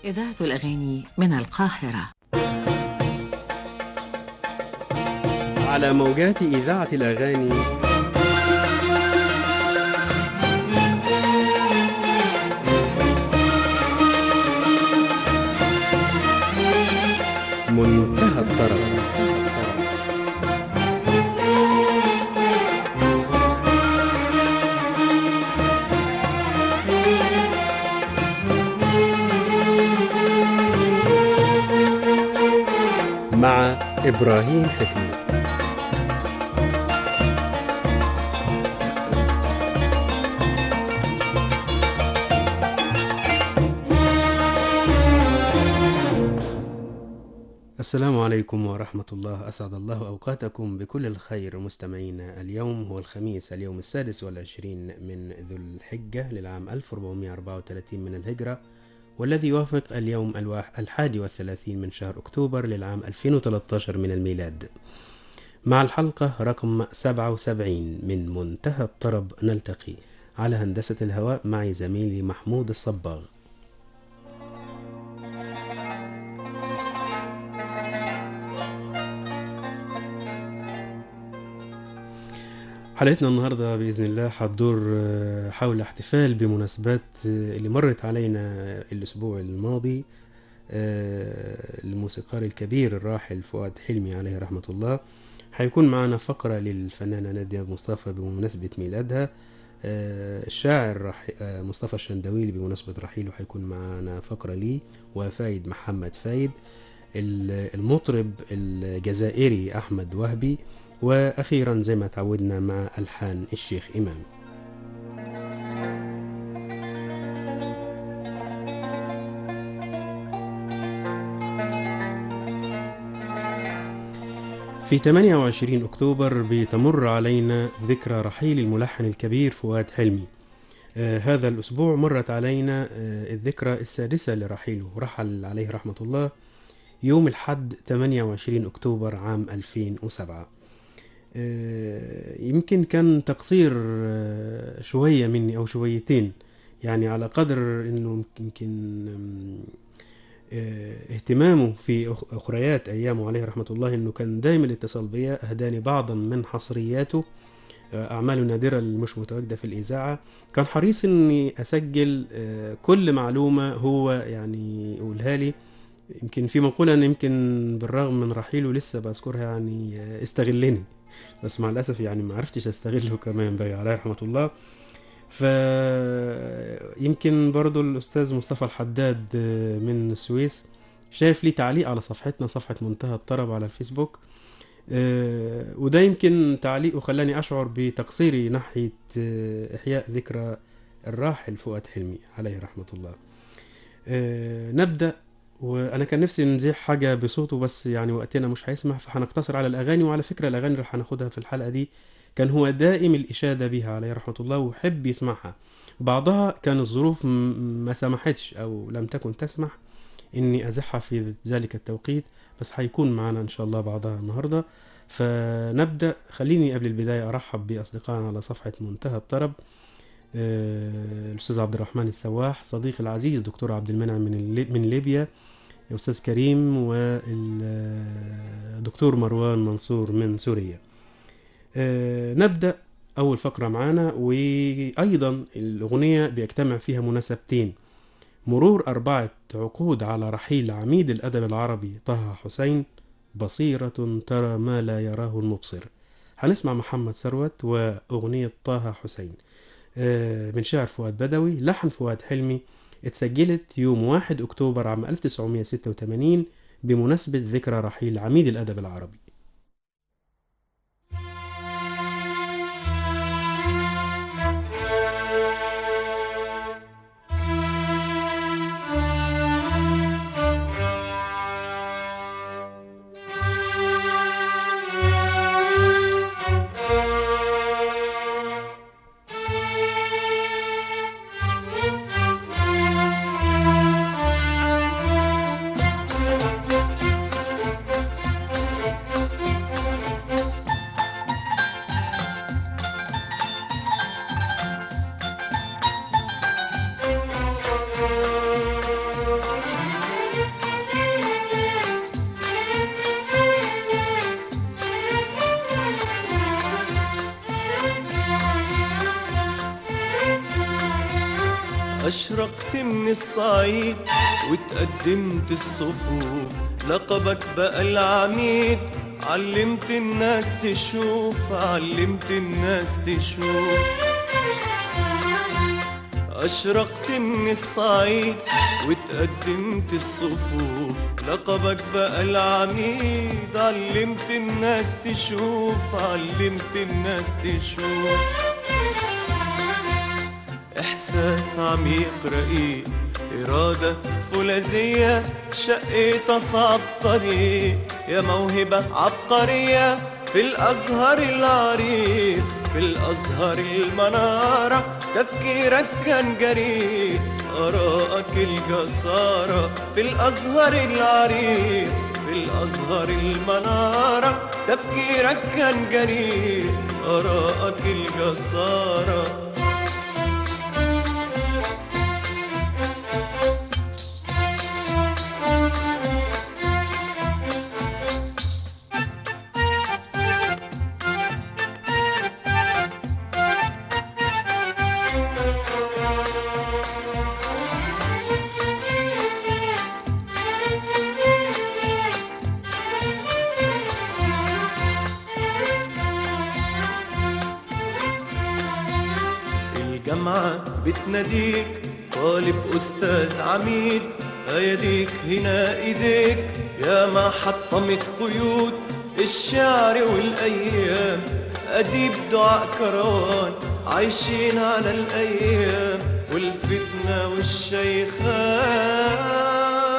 إذاعة الأغاني من القاهرة على موجات إذاعة الأغاني منتهى الطرب مع إبراهيم حفيظ السلام عليكم ورحمة الله أسعد الله أوقاتكم بكل الخير مستمعينا اليوم هو الخميس اليوم السادس والعشرين من ذو الحجة للعام 1434 من الهجرة والذي يوافق اليوم الواح الحادي والثلاثين من شهر أكتوبر للعام 2013 من الميلاد مع الحلقة رقم 77 من منتهى الطرب نلتقي على هندسة الهواء معي زميلي محمود الصباغ حلقتنا النهاردة بإذن الله هتدور حول احتفال بمناسبات اللي مرت علينا الأسبوع الماضي الموسيقار الكبير الراحل فؤاد حلمي عليه رحمة الله هيكون معنا فقرة للفنانة نادية مصطفى بمناسبة ميلادها الشاعر مصطفى الشندويلي بمناسبة رحيله هيكون معنا فقرة ليه وفايد محمد فايد المطرب الجزائري أحمد وهبي وأخيرا زي ما تعودنا مع ألحان الشيخ إمام في 28 أكتوبر بتمر علينا ذكرى رحيل الملحن الكبير فؤاد حلمي آه هذا الأسبوع مرت علينا آه الذكرى السادسة لرحيله رحل عليه رحمة الله يوم الحد 28 أكتوبر عام 2007 يمكن كان تقصير شوية مني أو شويتين يعني على قدر أنه يمكن اهتمامه في أخريات أيامه عليه رحمة الله أنه كان دائما الاتصال بيا أهداني بعضا من حصرياته أعماله نادرة مش متواجدة في الإذاعة كان حريص أني أسجل كل معلومة هو يعني يقولها لي يمكن في مقولة أن يمكن بالرغم من رحيله لسه بذكرها يعني استغلني بس مع الأسف يعني ما عرفتش أستغله كمان بقى عليه رحمة الله ف يمكن برضو الأستاذ مصطفى الحداد من السويس شايف لي تعليق على صفحتنا صفحة منتهى الطرب على الفيسبوك وده يمكن تعليقه خلاني أشعر بتقصيري ناحية إحياء ذكرى الراحل فؤاد حلمي عليه رحمة الله نبدأ وانا كان نفسي نزيح حاجه بصوته بس يعني وقتنا مش هيسمح فهنقتصر على الاغاني وعلى فكره الاغاني اللي هناخدها في الحلقه دي كان هو دائم الاشاده بها عليه رحمه الله وحب يسمعها بعضها كان الظروف ما سمحتش او لم تكن تسمح اني ازحها في ذلك التوقيت بس هيكون معنا ان شاء الله بعضها النهارده فنبدا خليني قبل البدايه ارحب باصدقائنا على صفحه منتهى الطرب الاستاذ عبد الرحمن السواح صديقي العزيز دكتور عبد المنعم من من ليبيا الاستاذ كريم والدكتور مروان منصور من سوريا نبدا اول فقره معانا وايضا الاغنيه بيجتمع فيها مناسبتين مرور اربعه عقود على رحيل عميد الادب العربي طه حسين بصيره ترى ما لا يراه المبصر هنسمع محمد ثروت واغنيه طه حسين من شعر فؤاد بدوي لحن فؤاد حلمي اتسجلت يوم 1 أكتوبر عام 1986 بمناسبة ذكرى رحيل عميد الأدب العربي أشرقت من الصعيد وتقدمت الصفوف لقبك بقى العميد علمت الناس تشوف علمت الناس تشوف أشرقت من الصعيد وتقدمت الصفوف لقبك بقى العميد علمت الناس تشوف علمت الناس تشوف إحساس عميق رقيق إرادة فولاذية شقيت أصعب طريق يا موهبة عبقرية في الأزهر العريق في الأزهر المنارة تفكيرك كان جريء آرائك الجسارة في الأزهر العريق في الأزهر المنارة تفكيرك كان جريء آرائك الجسارة الجامعة بتناديك طالب أستاذ عميد أيديك هنا إيديك يا ما حطمت قيود الشعر والأيام أديب دعاء كروان عايشين على الأيام والفتنة والشيخان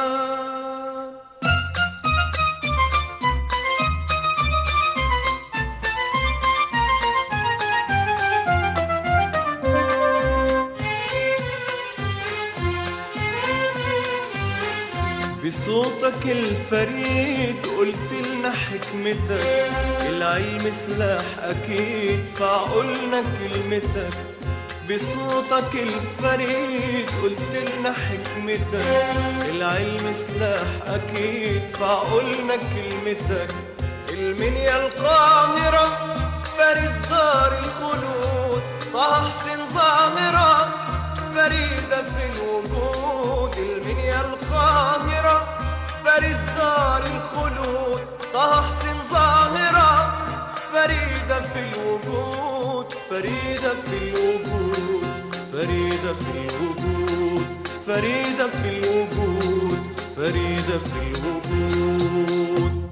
بصوتك الفريد قلت لنا حكمتك العلم سلاح أكيد فعقلنا كلمتك بصوتك الفريد قلت لنا حكمتك العلم سلاح أكيد فعقلنا كلمتك المنيا القاهرة فارس دار الخلود طه حسين ظاهرة فريدة في الوجود المنيا القاهرة فارس دار الخلود طه حسين ظاهرة فريدة في الوجود فريدة في الوجود فريدة في الوجود فريدة في الوجود فريدة في الوجود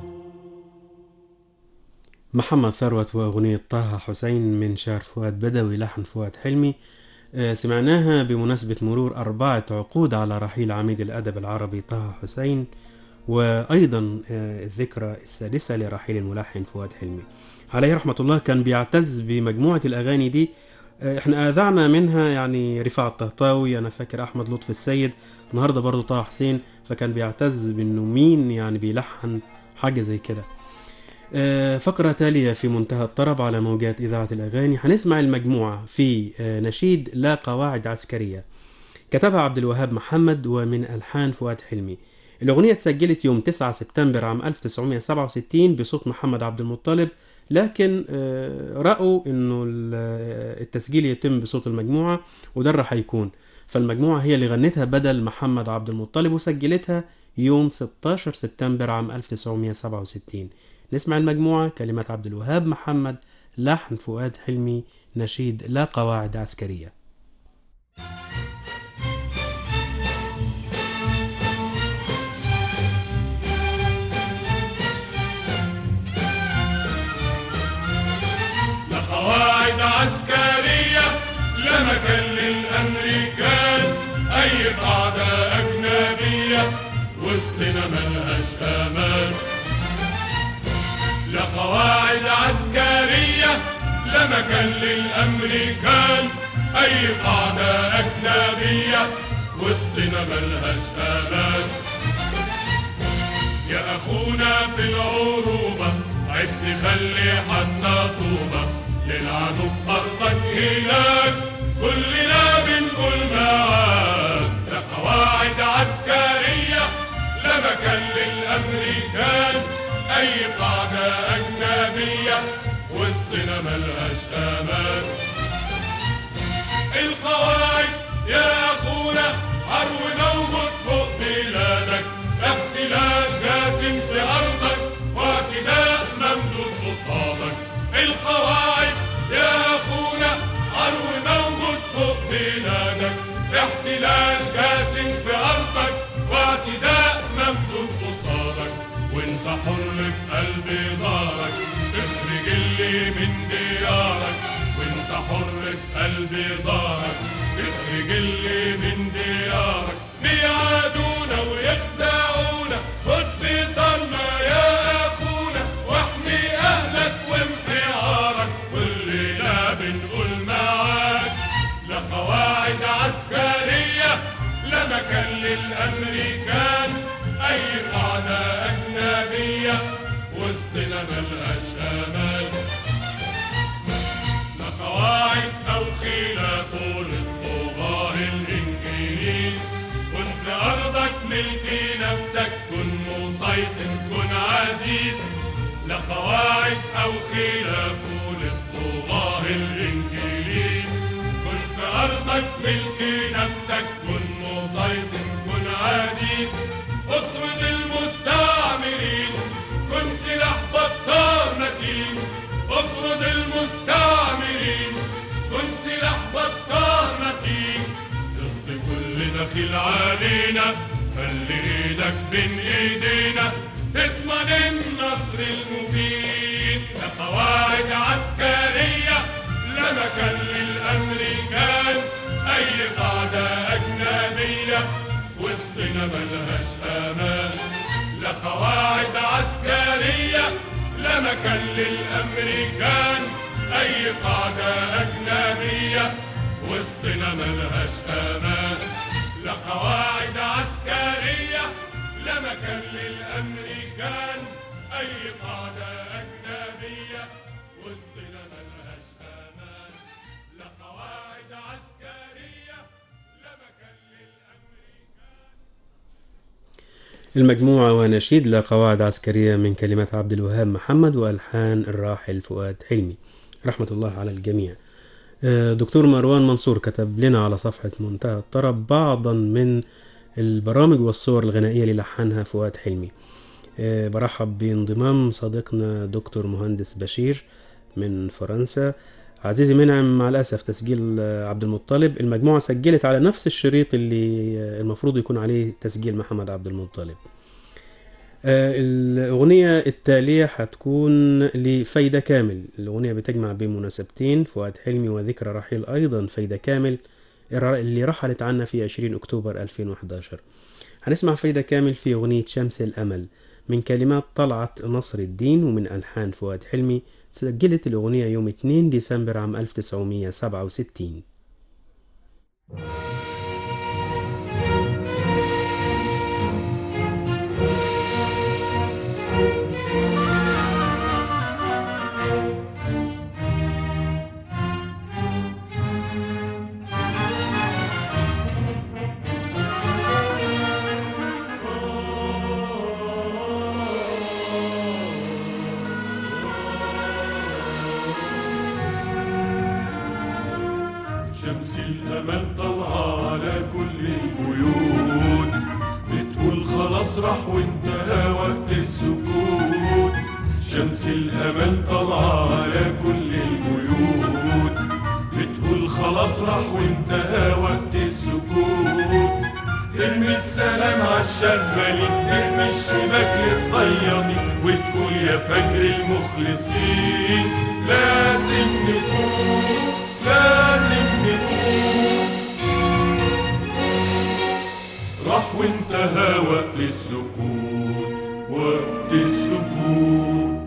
محمد ثروت وأغنية طه حسين من شعر فؤاد بدوي لحن فؤاد حلمي آه، سمعناها بمناسبة مرور أربعة عقود على رحيل عميد الأدب العربي طه حسين وأيضا آه، الذكرى السادسة لرحيل الملحن فؤاد حلمي عليه رحمة الله كان بيعتز بمجموعة الأغاني دي آه، احنا أذعنا منها يعني رفاعة الطهطاوي أنا فاكر أحمد لطفي السيد النهاردة برضو طه حسين فكان بيعتز بأنه مين يعني بيلحن حاجة زي كده آه، فقرة تالية في منتهى الطرب على موجات إذاعة الأغاني هنسمع المجموعة في آه، نشيد لا قواعد عسكرية كتبها عبد الوهاب محمد ومن ألحان فؤاد حلمي الأغنية اتسجلت يوم 9 سبتمبر عام 1967 بصوت محمد عبد المطلب لكن آه، رأوا إنه ال- آه، التسجيل يتم بصوت المجموعة وده اللي هيكون فالمجموعة هي اللي غنتها بدل محمد عبد المطلب وسجلتها يوم 16 سبتمبر عام 1967 نسمع المجموعة كلمات عبد الوهاب محمد لحن فؤاد حلمي نشيد لا قواعد عسكرية لا قواعد عسكرية لا مكان للأمريكان أي قاعدة أجنبية وسطنا ملهاش أمان لا قواعد عسكرية لا مكان للأمريكان أي قاعدة أجنبية وسطنا ملهاش أمان يا أخونا في العروبة عد خلي حنا طوبة للعنف أرضك هناك كلنا بنقول معاك ده قواعد عسكرية لا مكان للأمريكان أي قاعدة أجنبية وسطنا ملهاش أمان القواعد يا أخونا عرونا وموت فوق بلادك اختلاف جاسم في أرضك واعتداء ممدود قصادك القواعد يا أخونا عرونا وموت فوق بلادك احتلال جاسم في أرضك واعتداء ممدود قصادك وانت حر في قلب دارك تخرج اللي من ديارك وانت حر في قلب دارك تخرج اللي من ديارك بيعادونا ويخدعونا خد بطرنا يا اخونا واحمي اهلك وامحي عارك والليله بنقول معاك لا قواعد عسكريه لا مكان للامريكان اي قاعده اجنبيه وسطنا ملهاش امان لا قواعد او خلاف للطغاة الانجليز كن في ارضك ملك نفسك كن مسيطر كن عزيز لا قواعد او خلاف للطغاة الانجليز كن في ارضك ملك نفسك كن مسيطر كن عزيز اطرد المستعمرين كن سلاح بطار متين اطرد المستعمرين كن سلاح بطار متين ضد كل دخيل علينا خلي ايدك بين ايدينا تضمن النصر المبين لا قواعد عسكرية لا مكان للامريكان اي قاعدة اجنبية وسطنا ملهاش امان لا قواعد عسكرية لا مكان للامريكان اي قاعدة اجنبية وسطنا ملهاش امان لا قواعد عسكرية لا مكان للامريكان اي قاعدة اجنبية وسطنا ملهاش امان لا قواعد عسكرية لا مكان للامريكان المجموعة ونشيد لقواعد عسكرية من كلمات عبد الوهاب محمد وألحان الراحل فؤاد حلمي رحمة الله على الجميع آه، دكتور مروان منصور كتب لنا على صفحة منتهى الطرب بعضا من البرامج والصور الغنائية اللي لحنها فؤاد حلمي آه، برحب بانضمام صديقنا دكتور مهندس بشير من فرنسا عزيزي منعم مع الأسف تسجيل آه، عبد المطلب المجموعة سجلت على نفس الشريط اللي آه، المفروض يكون عليه تسجيل محمد عبد المطلب آه، الأغنية التالية هتكون لفايدة كامل الأغنية بتجمع بين مناسبتين فؤاد حلمي وذكرى رحيل أيضا فايدة كامل اللي رحلت عنا في 20 أكتوبر 2011 هنسمع فايدة كامل في أغنية شمس الأمل من كلمات طلعت نصر الدين ومن ألحان فؤاد حلمي سجلت الأغنية يوم 2 ديسمبر عام 1967 شمس الأمل طالعة على كل البيوت بتقول خلاص راح وانتهى وقت السكوت شمس الأمل طالعة على كل البيوت بتقول خلاص راح وانتهى وقت السكوت ترمي السلام عالشغالين ترمي الشباك للصيادين وتقول يا فجر المخلصين لازم نفوق لازم نفوق راح وانتهى وقت السكوت وقت السكوت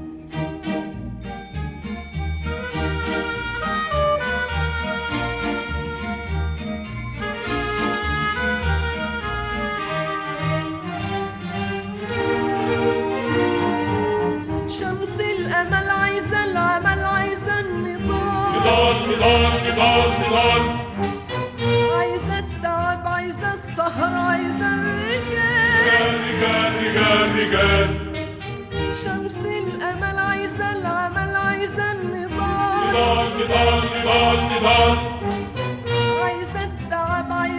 شمس الأمل عايزة العمل عايزة النضال نضال نضال نضال نضال عايزة التعب عايزة السهر عايزة الرجال رجال رجال رجال شمس الأمل عايزة العمل عايزة النضال نضال نضال نضال نضال عايزة التعب عايزة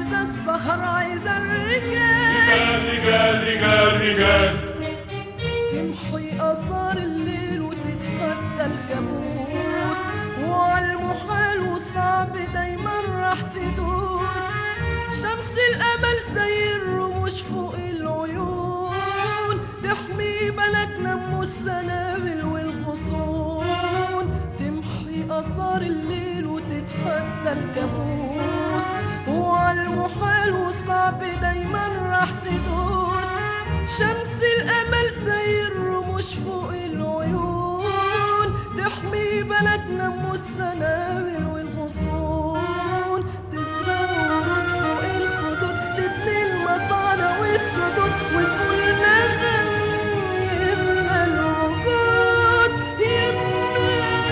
الرجال رجال رجال رجال تمحي آثار الليل وتتحدى الكابوس وعلى المحال وصعب دايما راح تدوس شمس الأمل زي الرموش فوق العيون تحمي بلدنا من السنابل والغصون تمحي آثار الليل وتتحدى الكابوس وعلى المحال وصعب دايما راح تدوس شمس الأمل زي الرموش فوق العيون تحمي بلدنا من السنابل والغصون تزرع ورود فوق الخدود تبني المصانع والسدود وتقول نغم يملى الوجود يملى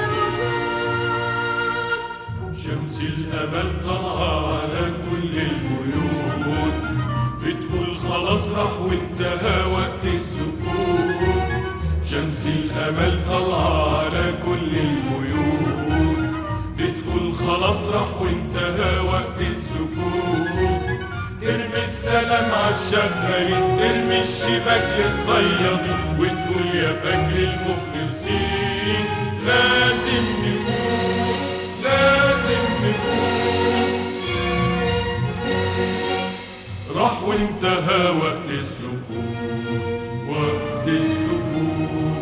الوجود شمس الأمل طالعة على كل البيوت بتقول خلاص راح وانتهى وقت السكوت شمس الأمل طالعة على كل البيوت بتقول خلاص راح وانتهى وقت السكوت ترمي السلام عالشغالين ترمي الشباك للصيادين وتقول يا فجر المخلصين لازم نفوق لازم نفوق راح وانتهى وقت السكوت وقت السكوت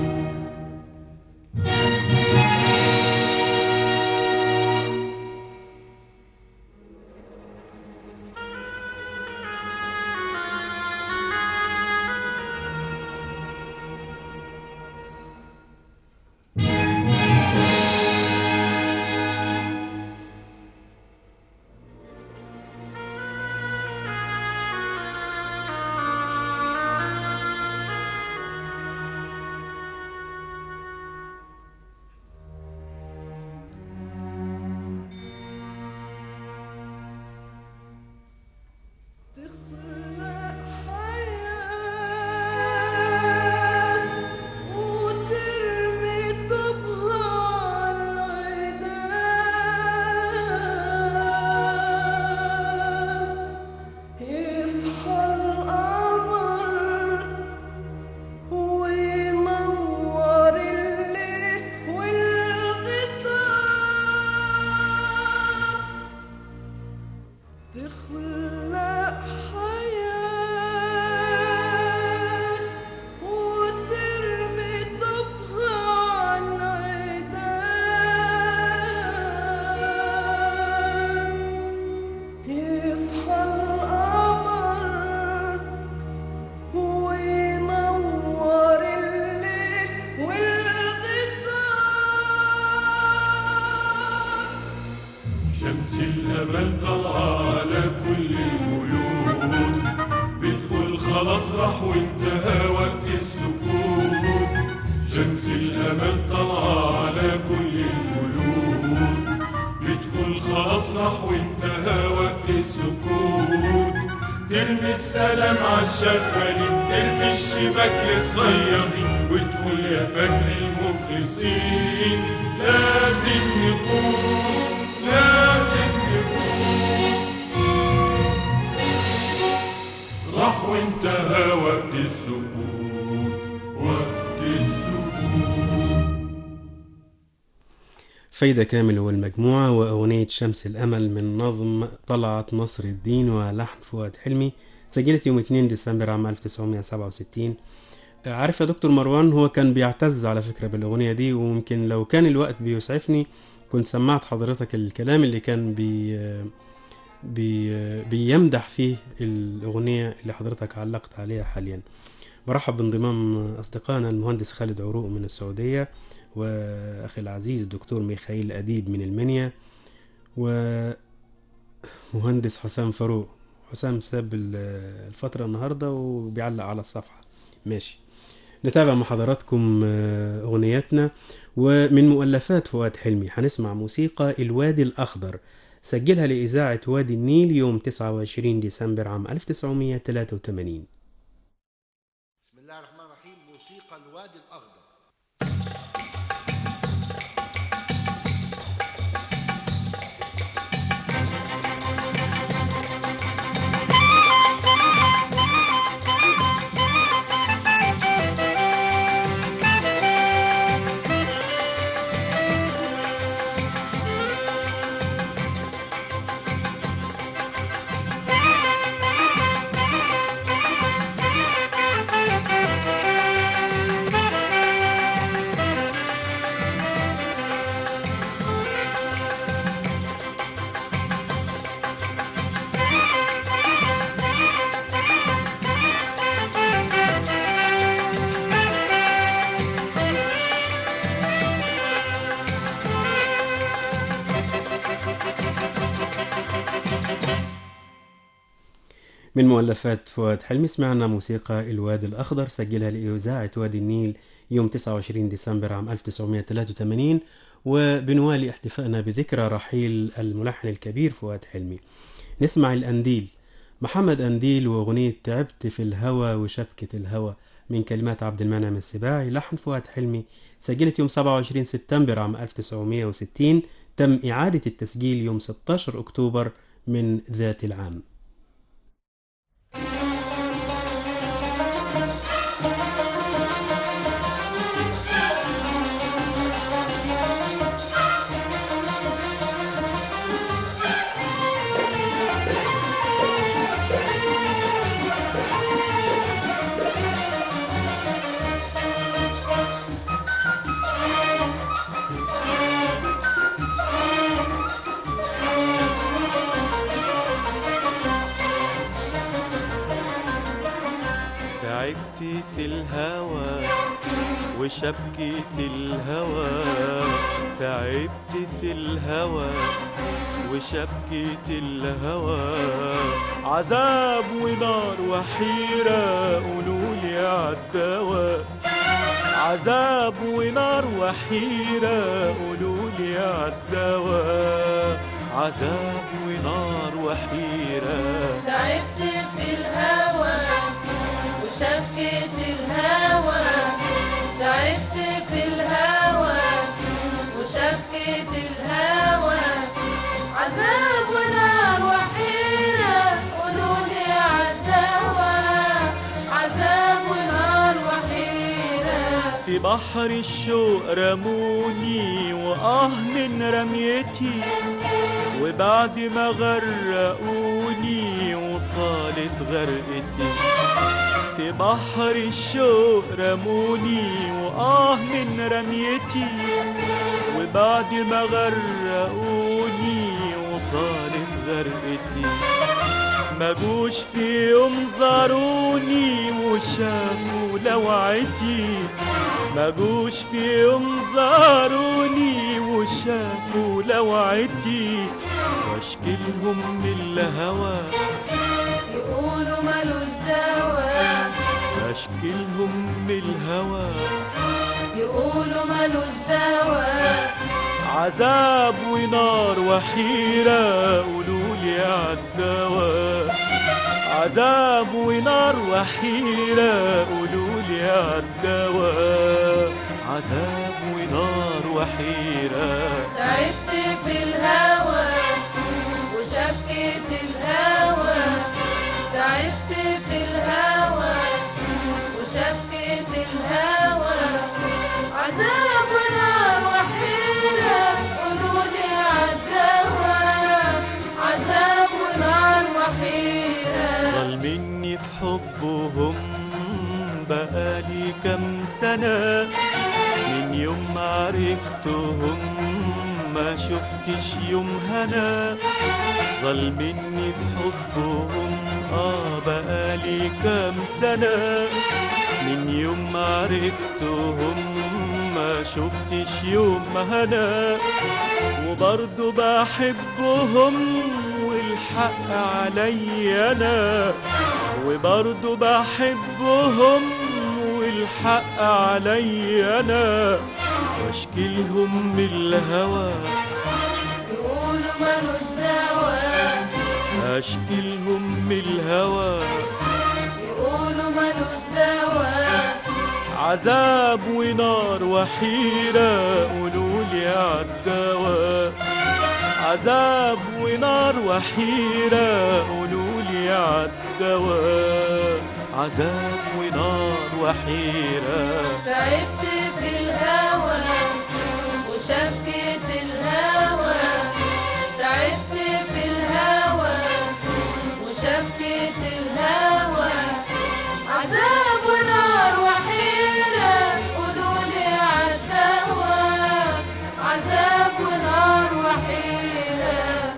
تخلق حياة وترمي طبها عالعيدان يصحى القمر وينور الليل والغطاء تخلق حياة وترمي طبها عالعيدان يصحى القمر وينور الليل والغطاء شمس الأمل طالعة على كل البيوت بتقول خلاص راح وانتهى وقت السكوت شمس الأمل طالعة على كل البيوت بتقول خلاص راح وانتهى وقت السكوت ترمي السلام عالشغالين ترمي الشباك للصيادين وتقول يا فجر المخلصين لازم نفوق لازم نفوق راح وانتهى وقت السكوت وقت السكوت فايدة كامل والمجموعة وأغنية شمس الأمل من نظم طلعت نصر الدين ولحن فؤاد حلمي سجلت يوم 2 ديسمبر عام 1967 عارف يا دكتور مروان هو كان بيعتز على فكرة بالأغنية دي وممكن لو كان الوقت بيسعفني كنت سمعت حضرتك الكلام اللي كان بي بي بيمدح فيه الأغنية اللي حضرتك علقت عليها حاليا برحب بانضمام أصدقائنا المهندس خالد عروق من السعودية وأخي العزيز الدكتور ميخائيل أديب من المنيا ومهندس حسام فاروق حسام ساب ال- الفترة النهاردة وبيعلق على الصفحة ماشي نتابع مع حضراتكم آه، أغنياتنا ومن مؤلفات فؤاد حلمي هنسمع موسيقى الوادي الأخضر سجلها لإذاعة وادي النيل يوم 29 ديسمبر عام 1983 بسم الله الرحمن الرحيم موسيقى الوادي الأخضر يا من مؤلفات فؤاد حلمي سمعنا موسيقى الوادي الأخضر سجلها لإذاعة وادي النيل يوم 29 ديسمبر عام 1983 وبنوالي احتفائنا بذكرى رحيل الملحن الكبير فؤاد حلمي نسمع الأنديل محمد أنديل وأغنية تعبت في الهوى وشبكة الهوى من كلمات عبد المنعم السباعي لحن فؤاد حلمي سجلت يوم 27 سبتمبر عام 1960 تم إعادة التسجيل يوم 16 أكتوبر من ذات العام تعبت في الهوى وشبكة الهوى تعبت في الهوى وشبكة الهوى عذاب ونار وحيرة قولولي عالدواء عذاب ونار وحيرة قولولي عالدواء عذاب ونار وحيرة تعبت في الهوى وشبكة الهوى تعبت في الهوى وشبكة الهوى عذاب ونار وحيرة قولولي عالدواء عذاب ونار وحيرة في بحر الشوق رموني وآه من رميتي وبعد ما غرقوني وطالت غرقتي في بحر الشوق رموني وآه من رميتي وبعد ما غرقوني وطالت غرقتي ما جوش في يوم زاروني وشافوا لوعتي ما جوش في يوم زاروني وشافوا لوعتي واشكلهم من الهوى يقولوا ملوش دواء اشكلهم من الهوى يقولوا ملوش دواء عذاب ونار وحيرة قولولي عالدواء عذاب ونار وحيرة قولولي عالدواء عذاب ونار وحيرة تعبت في الهوى وشبكة الهوى تعبت في الهوى وشبكة الهوى عذاب ونار وحيرة قولولي عالدواء عذاب ونار وحيرة ظلمني في حبهم بقالي كم سنة من يوم ما عرفتهم ما شفتش يوم هنا ظلمني في حبهم اه بقالي كم سنة من يوم ما عرفتهم ما شفتش يوم هنا وبرضه بحبهم والحق علي انا وبرضه بحبهم والحق علي انا واشكلهم من الهوى يقولوا ملوش دواء اشكلهم من الهوى يقولوا ملوش دواء عذاب ونار وحيرة قولولي عالدواء عذاب ونار وحيرة قولولي عالدواء عذاب ونار وحيرة تعبت في الهوى وشبكة الهوى تعبت في الهوى وشبكة الهوى عذاب ونار وحيرة قولولي عالدواء عذاب ونار وحيرة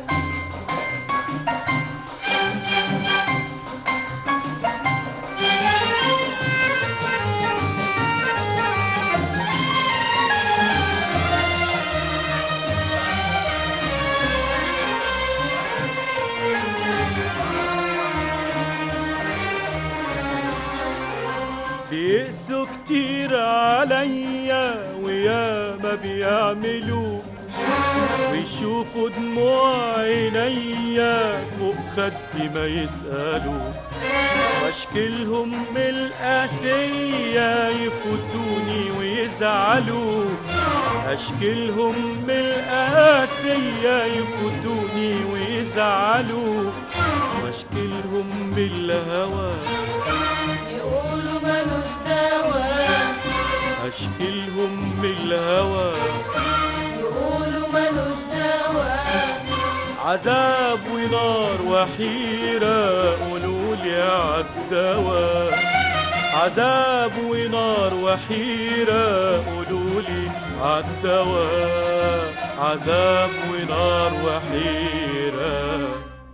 بيقسوا كتير عليا ويا ما بيعملوا ويشوفوا دموع عينيا فوق خدي ما يسألوا واشكلهم من القاسية يفوتوني ويزعلوا اشكلهم من القاسية يفوتوني ويزعلوا واشكلهم بالهوى يقولوا ملوش دواء اشكلهم بالهوى يقولوا ملوش دواء عذاب ونار وحيرة قولولي عالدواء عذاب ونار وحيرة قولولي عالدواء عذاب ونار وحيرة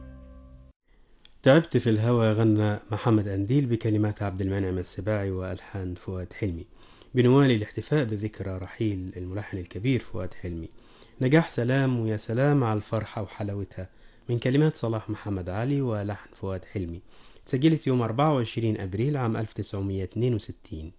تعبت في الهوى غنى محمد أنديل بكلمات عبد المنعم السباعي وألحان فؤاد حلمي بنوالي الاحتفاء بذكرى رحيل الملحن الكبير فؤاد حلمي نجاح سلام ويا سلام على الفرحة وحلاوتها من كلمات صلاح محمد علي ولحن فؤاد حلمي سجلت يوم 24 أبريل عام 1962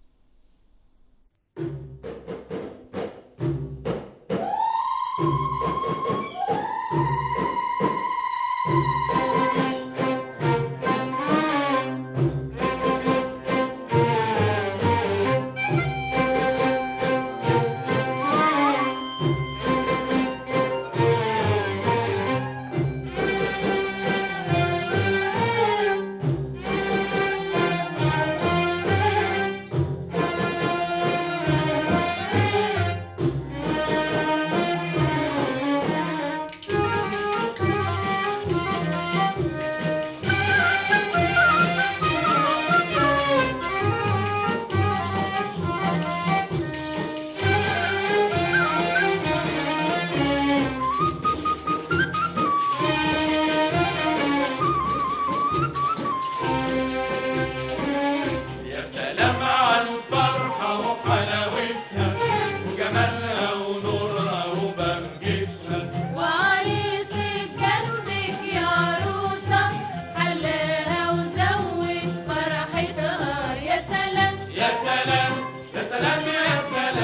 يا سلام على الفرحة وحلاوتها وجمالها ونورها وبهجتها وعريسك جنبك يا عروسة حلاها وزود فرحتها يا سلام يا سلام يا سلام يا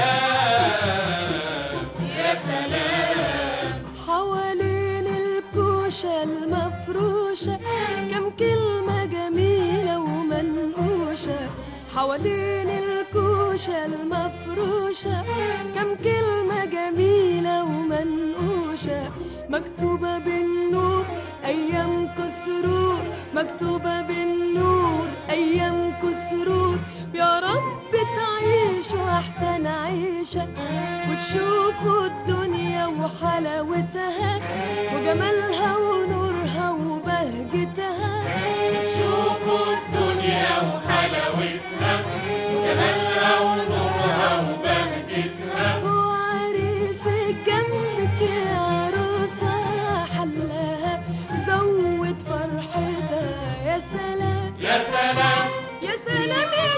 سلام يا سلام حوالين الكوشة المفروشة كم كلمة جميلة ومنقوشة حوالين الكوشة المفروشة كم كلمة جميلة ومنقوشة مكتوبة بالنور أيامكوا سرور مكتوبة بالنور أيامكوا سرور يا رب تعيشوا أحسن عيشة وتشوفوا الدنيا وحلاوتها وجمالها ونورها وبهجتها شوفوا الدنيا وحلاوتها وجمالها ونورها وبهجتها وعريسك جنبك يا عروسة حلاها زود فرحتها يا سلام يا سلام يا سلام يا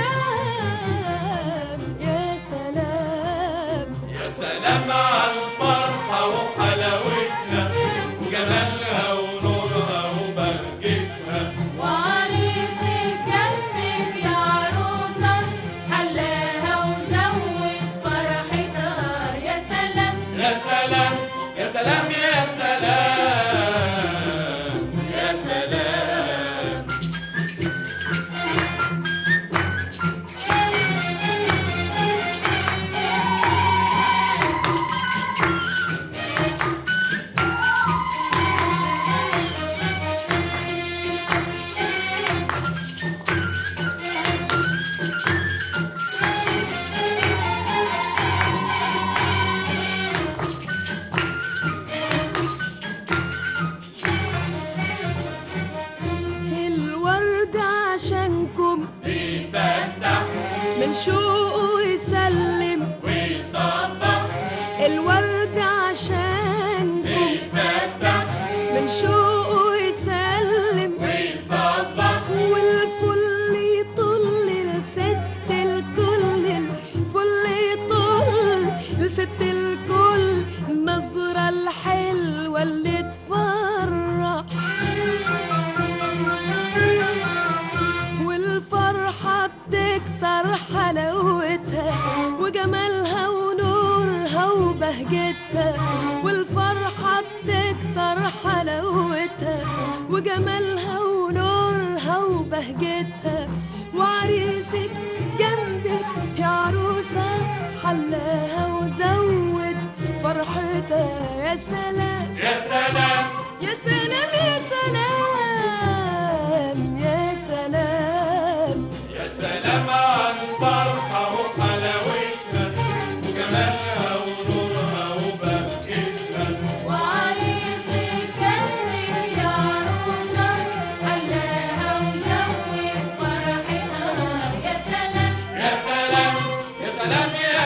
سلام يا سلام يا سلام على الفرحة وحلاوتها وجمالها ونورها وبهجتها وعريسك جنبك يا عروسة حلاها وزود فرحتها يا سلام يا سلام يا سلام يا سلام يا سلام الورد عشانكم بيفتح من شوقه يسلم ويصبح الورد عشانكم بيفتح من شوقه يسلم ويصبح والفل يطل لست الكل الفل يطل لست الكل النظرة الحلوة اللي تفرح والفرحة بتكتر حلاوتها وجمالها ونورها وبهجتها والفرحة بتكتر حلاوتها وجمالها ونورها وبهجتها وعريسك جنبك يا عروسة حلاها وزود فرحتها يا سلام يا سلام يا سلام يا سلام يا سلام يا سلام على الفرحة وحلاوتها وجمالها ونورها وبهجتها وعريسك جنبك يا عروسة حلاها وزود فرحتها يا سلام يا سلام يا سلام يا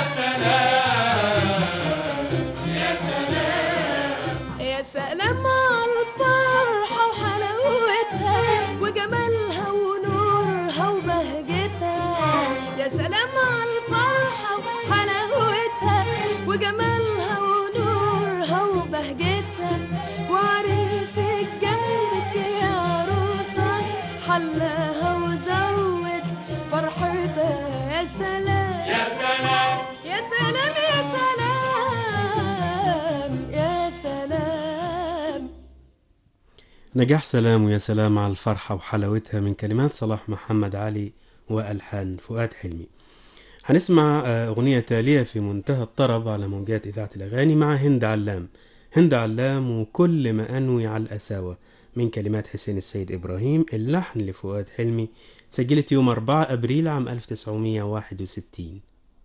سلام يا سلام يا سلام على الفرحة وحلاوتها وجمالها ونورها وبهجتها يا سلام على الفرحة وحلاوتها وجمالها ونورها وبهجتها وعريسك جنبك يا عروسة حلاها وزود فرحتها يا سلام يا سلام يا سلام يا سلام يا سلام نجاح سلام ويا سلام على الفرحة وحلاوتها من كلمات صلاح محمد علي وألحان فؤاد حلمي هنسمع آه، أغنية تالية في منتهى الطرب على موجات إذاعة الأغاني مع هند علام هند علام وكل ما أنوي على الأساوة من كلمات حسين السيد إبراهيم اللحن لفؤاد حلمي سجلت يوم 4 أبريل عام 1961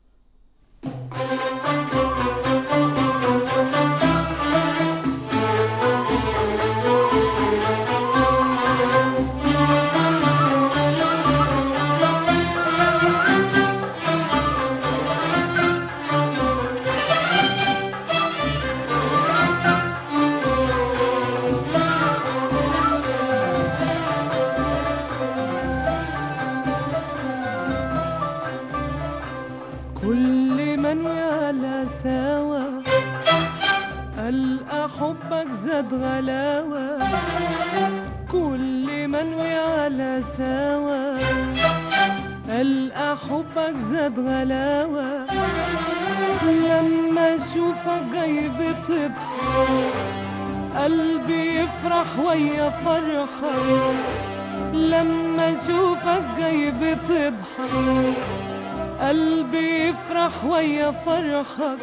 كل من على سوا ألقى حبك زاد غلاوة كل من على سوا ألقى حبك زاد غلاوة لما أشوفك جاي بتضحك قلبي يفرح ويا فرحة لما أشوفك جاي بتضحك قلبي يفرح ويا فرحك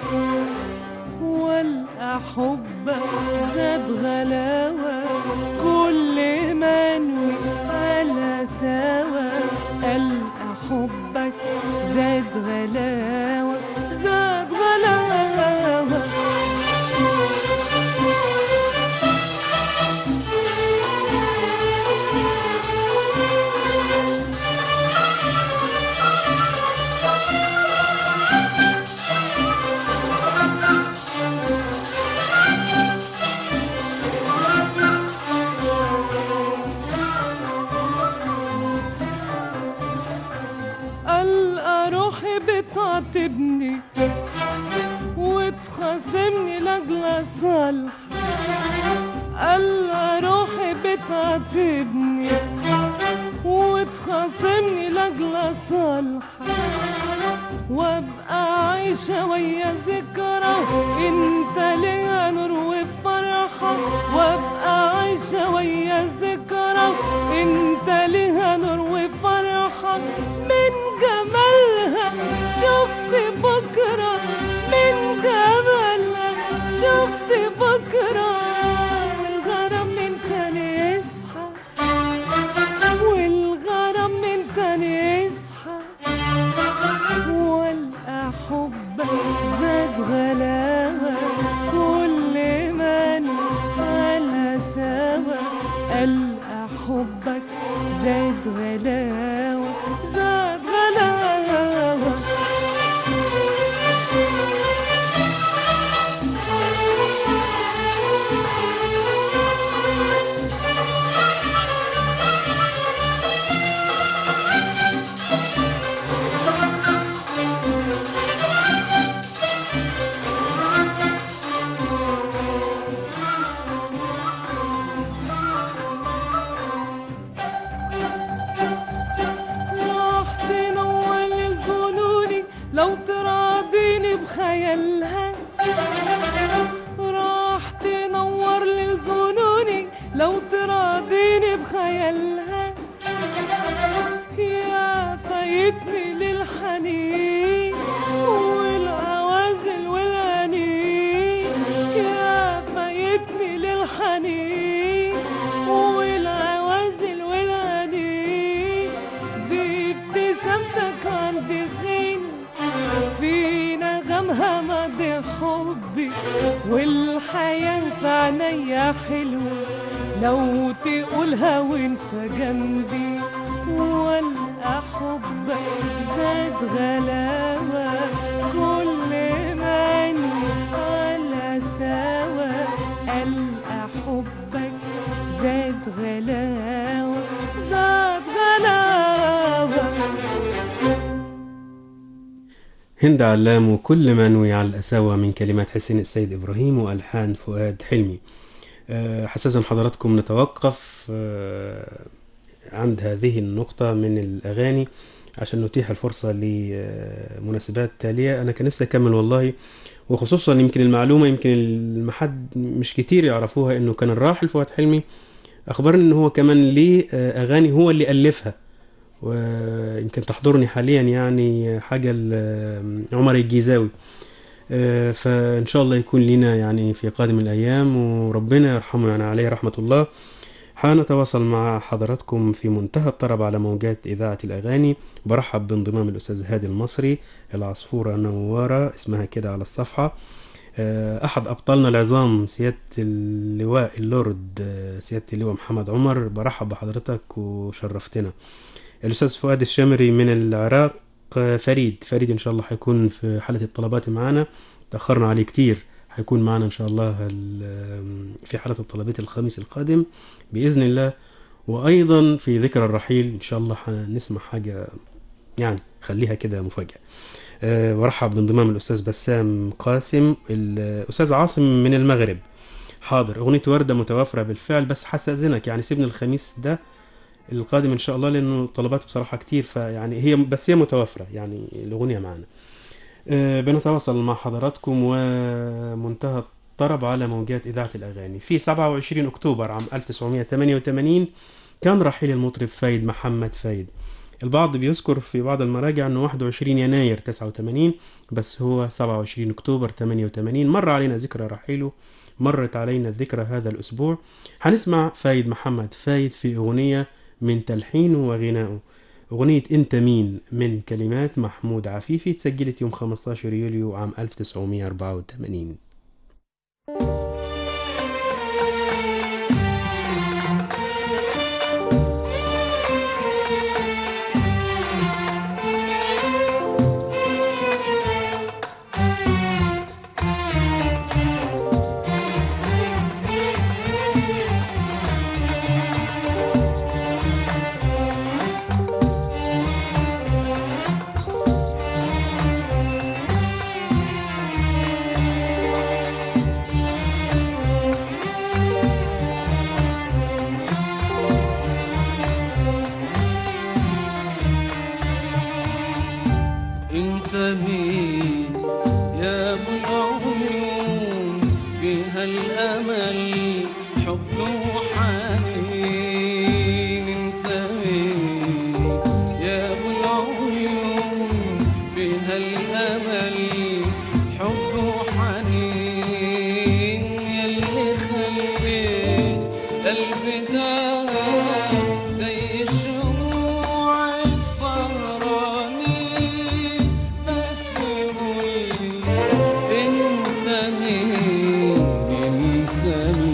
والقى حبك زاد غلاوة كل منوي على سوا ألقى حبك زاد غلاوة زاد غلاوة ألقى روحي بتعاتبني وتخاصمني لأجل صالح ألقى روحي بتعاتبني وتخاصمني لأجل صالح وابقى عايشة ويا ذكرى انت ليا نور وفرحة وابقى عايشة ويا ذكرى انت ليها نور وفرحة من جمالها شفت بكرة من جمالها شفت بكرة والغرام من تاني يصحى والغرام من تاني يصحى والقى حبك زاد غلاوة كل من على سوا ألقى حبك زاد غلاوة زاد لو تراضيني بخيالها راح تنور لظنوني لو تراضيني بخيالها يا فايتني للحنين والعوازل والأنين يا فايتني للحنين والعوازل والأنين دي ابتسامتك عندي غين في نغمها ماضي حبي والحياة في عينيا حلوة لو تقولها وانت جنبي والقى حبك زاد غلاوة كل من على سوا ألقى حبك زاد غلاوة زاد غلاوة هند علام وكل ما نوي على الأساوة من كلمات حسين السيد إبراهيم وألحان فؤاد حلمي أه، حساسا حضراتكم نتوقف أه، عند هذه النقطة من الأغاني عشان نتيح الفرصة لمناسبات تالية أنا كان نفسي أكمل والله وخصوصا يمكن المعلومة يمكن المحد مش كتير يعرفوها إنه كان الراحل فؤاد حلمي أخبرني إن هو كمان ليه آه، أغاني هو اللي ألفها ويمكن تحضرني حاليا يعني حاجة لعمر الجيزاوي آه، فإن شاء الله يكون لنا يعني في قادم الأيام وربنا يرحمه يعني عليه رحمة الله حنتواصل مع حضراتكم في منتهى الطرب على موجات إذاعة الأغاني برحب بانضمام الأستاذ هادي المصري العصفورة نوارة اسمها كده على الصفحة آه، أحد أبطالنا العظام سيادة اللواء اللورد آه، سيادة اللواء محمد عمر برحب بحضرتك وشرفتنا الأستاذ فؤاد الشامري من العراق آه، فريد فريد إن شاء الله حيكون في حالة الطلبات معنا تأخرنا عليه كتير حيكون معنا إن شاء الله ال- في حالة الطلبات الخميس القادم بإذن الله وأيضا في ذكرى الرحيل إن شاء الله حنسمع حاجة يعني خليها كده مفاجأة أه برحب بانضمام الأستاذ بسام قاسم الأستاذ عاصم من المغرب حاضر أغنية وردة متوافرة بالفعل بس حستأذنك يعني سيبني الخميس ده القادم إن شاء الله لأنه طلبات بصراحة كتير فيعني هي بس هي متوافرة يعني الأغنية معنا أه بنتواصل مع حضراتكم ومنتهى الطرب على موجات إذاعة الأغاني في 27 أكتوبر عام 1988 كان رحيل المطرب فايد محمد فايد البعض بيذكر في بعض المراجع انه 21 يناير 89 بس هو 27 اكتوبر 88 مر علينا ذكرى رحيله مرت علينا الذكرى هذا الاسبوع هنسمع فايد محمد فايد في اغنيه من تلحينه وغنائه اغنيه انت مين من كلمات محمود عفيفي تسجلت يوم 15 يوليو عام 1984 انت مين يا ابو العيون فيها الامل حب وحنين انت مين يا ابو العيون فيها الامل حب وحنين يلي خليت قلبي داب زي الشموع السهرانين بس قولي انت مين انت مين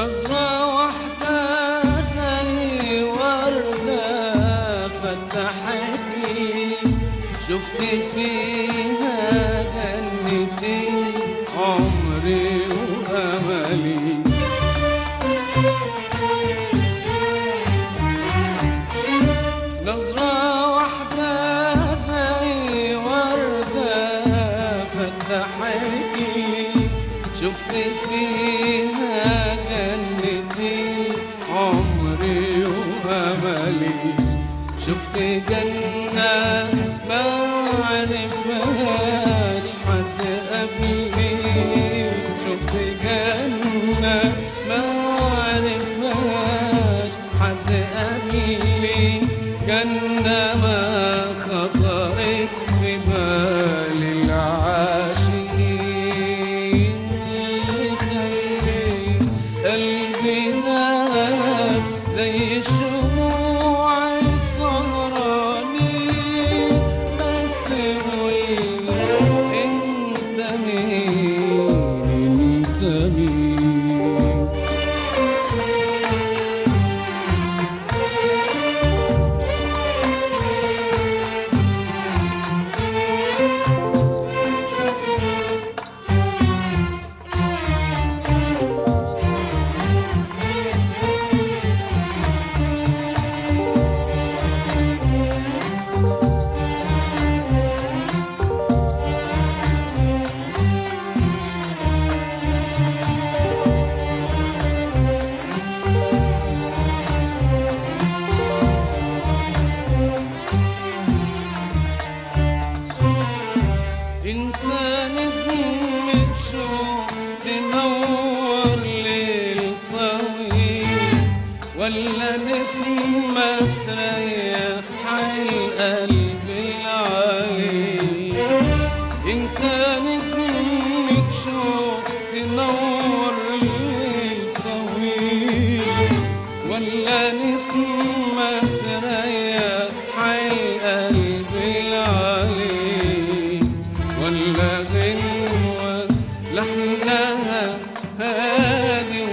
نظرة واحدة زي وردة فتحت لي شفت فيها جنتي عمري وأملي نظرة واحدة زي وردة فتحت لي شفت فيها جنتي عمري وأملي شفت جنة ما عرفهاش حد قبلي شفت جنة ما عرفهاش حد قبلي جنة ما خطرت في بال العاشقين اللي خليت قلبي داب زي الشموع السهراني بس قولي انت مين انت مين انت نجمة شوق تنور ليل طويل ولا نسمة تريح القلب العليل انت نجمة شوق تنور ليل طويل ولا نسمة تريح القلب العليل ولا غنوة لحنها هادي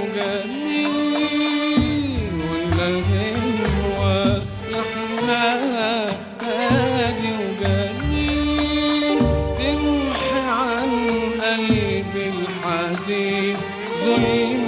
وجميل ولا غنوة لحنها هادي وجميل تمحي عن قلبي الحزين ظلم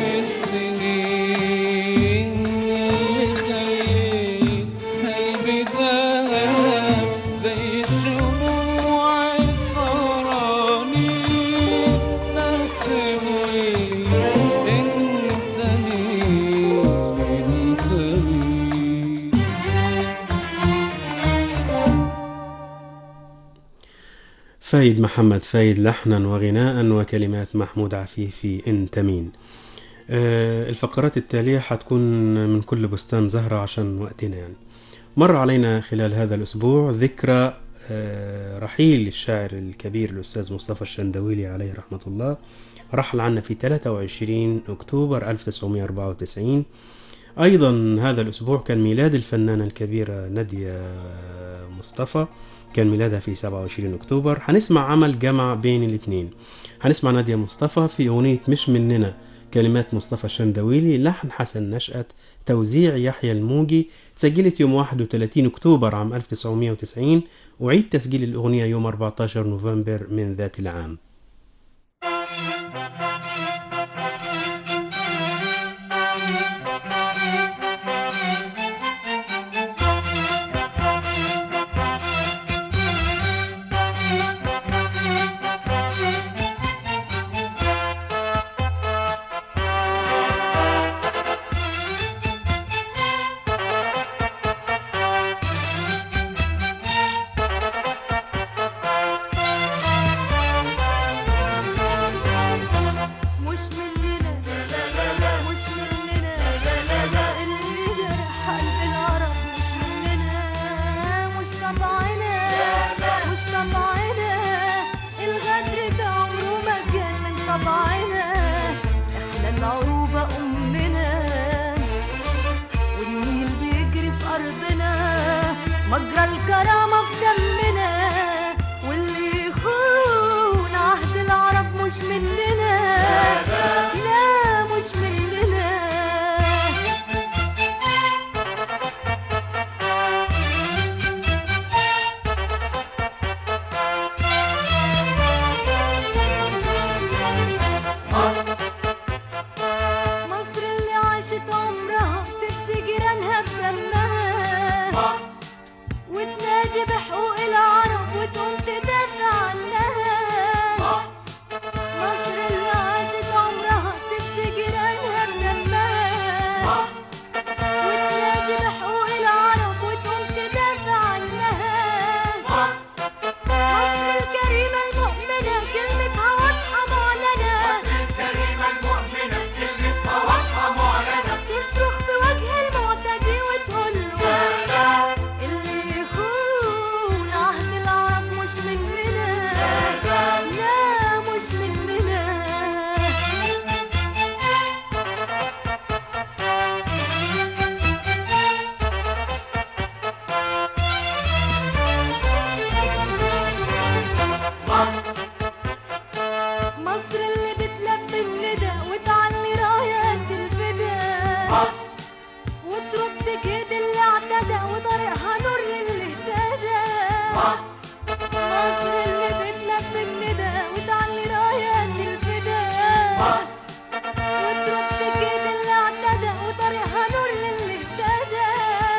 السنين اللي خليت قلبي داب زي الشموع السهراني بس قولي انت مين انت مين فايد محمد فايد لحنا وغناء وكلمات محمود عفيفي انت مين آه، الفقرات التالية حتكون من كل بستان زهرة عشان وقتنا يعني مر علينا خلال هذا الأسبوع ذكرى آه، رحيل الشاعر الكبير الأستاذ مصطفى الشندويلي عليه رحمة الله رحل عنا في 23 أكتوبر 1994 أيضا هذا الأسبوع كان ميلاد الفنانة الكبيرة نادية مصطفى كان ميلادها في 27 أكتوبر هنسمع عمل جمع بين الاثنين هنسمع نادية مصطفى في أغنية مش مننا كلمات مصطفى الشندويلي لحن حسن نشأت توزيع يحيى الموجي تسجلت يوم 31 أكتوبر عام 1990 وعيد تسجيل الأغنية يوم 14 نوفمبر من ذات العام Thank وترد كده اللي اعتدى وطريقها نور للي اهتدى مصر اللي بتلف الندى وتعلي رايات الفدا وترد كده اللي اعتدى وطريقها نور للي اهتدى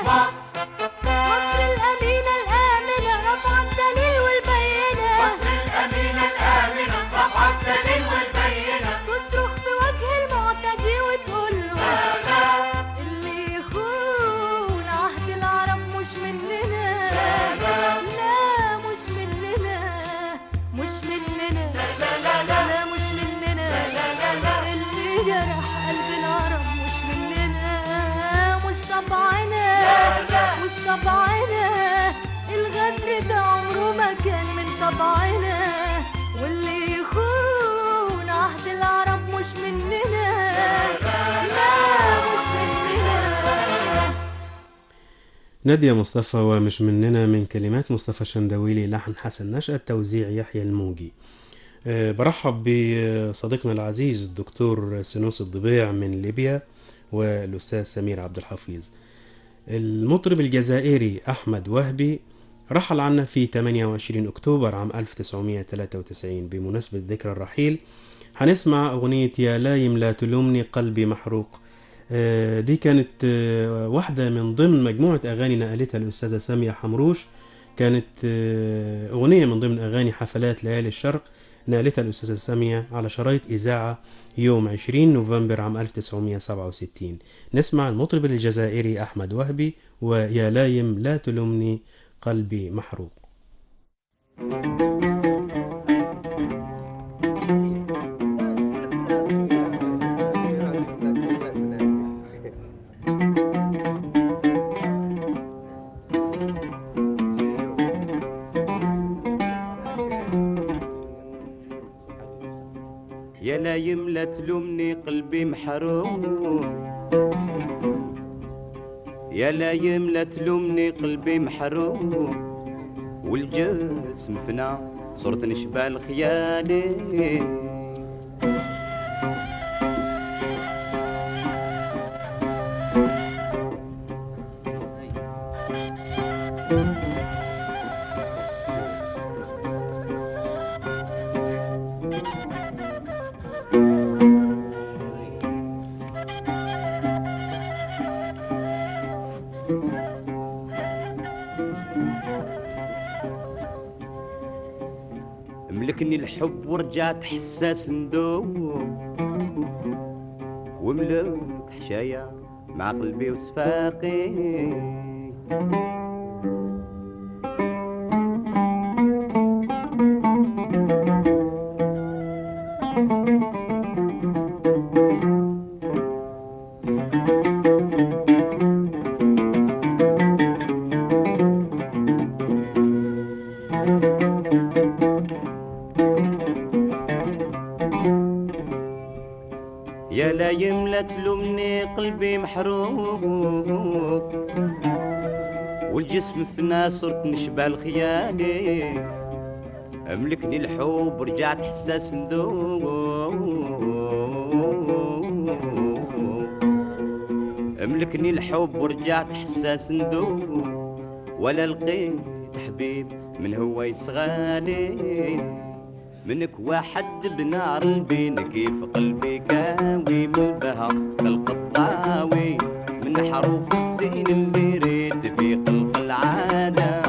مصر الأمينة الآمنة رفع الدليل والبينة مصر الأمينة الآمنة رفع الدليل والبينة تصرخ في وجه المعتدي وتقول له اللي يخون عهد العرب مش مننا لا مش مننا مش مننا لا لا لا لا مش مننا لا لا لا اللي جرح قلب العرب مش مننا مش طبعنا مش طبعنا الغدر ده عمره ما كان من طبعنا واللي يخون عهد العرب مش مننا لا مش مننا نادية مصطفى ومش مننا من كلمات مصطفى شندويلي لحن حسن نشأة توزيع يحيى الموجي أه، برحب بصديقنا العزيز الدكتور سنوس الضبيع من ليبيا والأستاذ سمير عبد الحفيظ المطرب الجزائري أحمد وهبي رحل عنا في 28 أكتوبر عام 1993 بمناسبة ذكرى الرحيل هنسمع أغنية يا لايم لا تلومني قلبي محروق آه، دي كانت آه، واحدة من ضمن مجموعة أغاني نقلتها الأستاذة سامية حمروش كانت آه، أغنية من ضمن أغاني حفلات ليالي الشرق نقلتها الأستاذة سامية على شرايط إذاعة يوم 20 نوفمبر عام 1967 نسمع المطرب الجزائري أحمد وهبي ويا لايم لا تلومني قلبي محروق يا لايم لا تلومني قلبي محروم يا لايم لا تلومني قلبي محروم والجسم فنا صرت نشبه الخيالي ملكني الحب ورجعت حساس ندوم وملوك حشايا مع قلبي وصفاقي يا لايم لا تلومني قلبي محروق والجسم فينا صرت نشبه الخيالي املكني الحب رجعت حساس ندوب املكني الحب ورجعت حساس ندوب ولا لقيت حبيب من هو يصغالي منك واحد بنار البين كيف قلبي كاوي من بها خلق الطاوي من حروف الزين اللي ريت في خلق العادة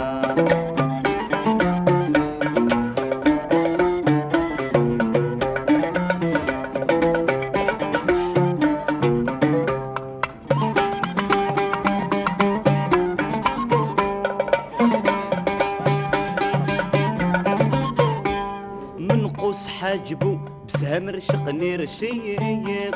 من قوس حاجبو بسهم رشقني رشيق